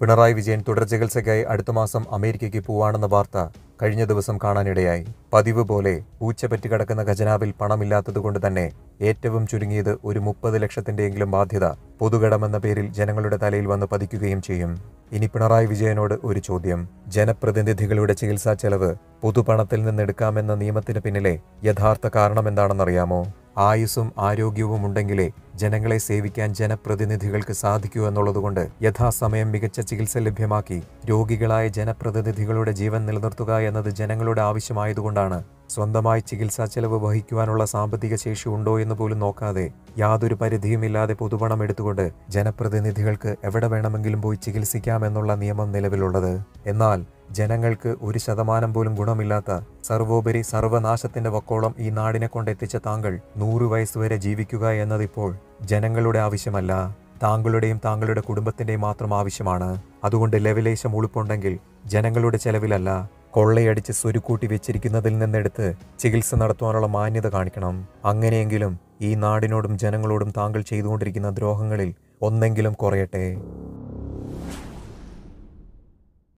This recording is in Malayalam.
പിണറായി വിജയൻ തുടർ ചികിത്സയ്ക്കായി അടുത്ത മാസം അമേരിക്കയ്ക്ക് പോവാണെന്ന വാർത്ത കഴിഞ്ഞ ദിവസം കാണാനിടയായി പതിവ് പോലെ പൂച്ച പറ്റിക്കിടക്കുന്ന ഖജനാവിൽ പണമില്ലാത്തതുകൊണ്ട് തന്നെ ഏറ്റവും ചുരുങ്ങിയത് ഒരു മുപ്പത് ലക്ഷത്തിന്റെയെങ്കിലും ബാധ്യത പൊതുകടമെന്ന പേരിൽ ജനങ്ങളുടെ തലയിൽ വന്ന് പതിക്കുകയും ചെയ്യും ഇനി പിണറായി വിജയനോട് ഒരു ചോദ്യം ജനപ്രതിനിധികളുടെ ചികിത്സാ ചെലവ് പൊതുപണത്തിൽ നിന്നെടുക്കാമെന്ന നിയമത്തിന് പിന്നിലെ യഥാർത്ഥ കാരണം എന്താണെന്നറിയാമോ ആയുസ്സും ആരോഗ്യവും ഉണ്ടെങ്കിലേ ജനങ്ങളെ സേവിക്കാൻ ജനപ്രതിനിധികൾക്ക് സാധിക്കൂ എന്നുള്ളതുകൊണ്ട് യഥാസമയം മികച്ച ചികിത്സ ലഭ്യമാക്കി രോഗികളായ ജനപ്രതിനിധികളുടെ ജീവൻ നിലനിർത്തുക എന്നത് ജനങ്ങളുടെ ആവശ്യമായതുകൊണ്ടാണ് സ്വന്തമായി ചികിത്സാ ചെലവ് വഹിക്കുവാനുള്ള സാമ്പത്തിക ശേഷി ഉണ്ടോ എന്ന് പോലും നോക്കാതെ യാതൊരു പരിധിയുമില്ലാതെ പൊതുപണം എടുത്തുകൊണ്ട് ജനപ്രതിനിധികൾക്ക് എവിടെ വേണമെങ്കിലും പോയി ചികിത്സിക്കാമെന്നുള്ള നിയമം നിലവിലുള്ളത് എന്നാൽ ജനങ്ങൾക്ക് ഒരു ശതമാനം പോലും ഗുണമില്ലാത്ത സർവോപരി സർവനാശത്തിന്റെ വക്കോളം ഈ നാടിനെ കൊണ്ടെത്തിച്ച താങ്കൾ നൂറു വയസ്സുവരെ ജീവിക്കുക എന്നതിപ്പോൾ ജനങ്ങളുടെ ആവശ്യമല്ല താങ്കളുടെയും താങ്കളുടെ കുടുംബത്തിന്റെയും മാത്രം ആവശ്യമാണ് അതുകൊണ്ട് ലെവലേശം ഉളുപ്പുണ്ടെങ്കിൽ ജനങ്ങളുടെ ചെലവിലല്ല കൊള്ളയടിച്ച് സ്വരുക്കൂട്ടി വെച്ചിരിക്കുന്നതിൽ നിന്നെടുത്ത് ചികിത്സ നടത്തുവാനുള്ള മാന്യത കാണിക്കണം അങ്ങനെയെങ്കിലും ഈ നാടിനോടും ജനങ്ങളോടും താങ്കൾ ചെയ്തുകൊണ്ടിരിക്കുന്ന ദ്രോഹങ്ങളിൽ ഒന്നെങ്കിലും കുറയട്ടെ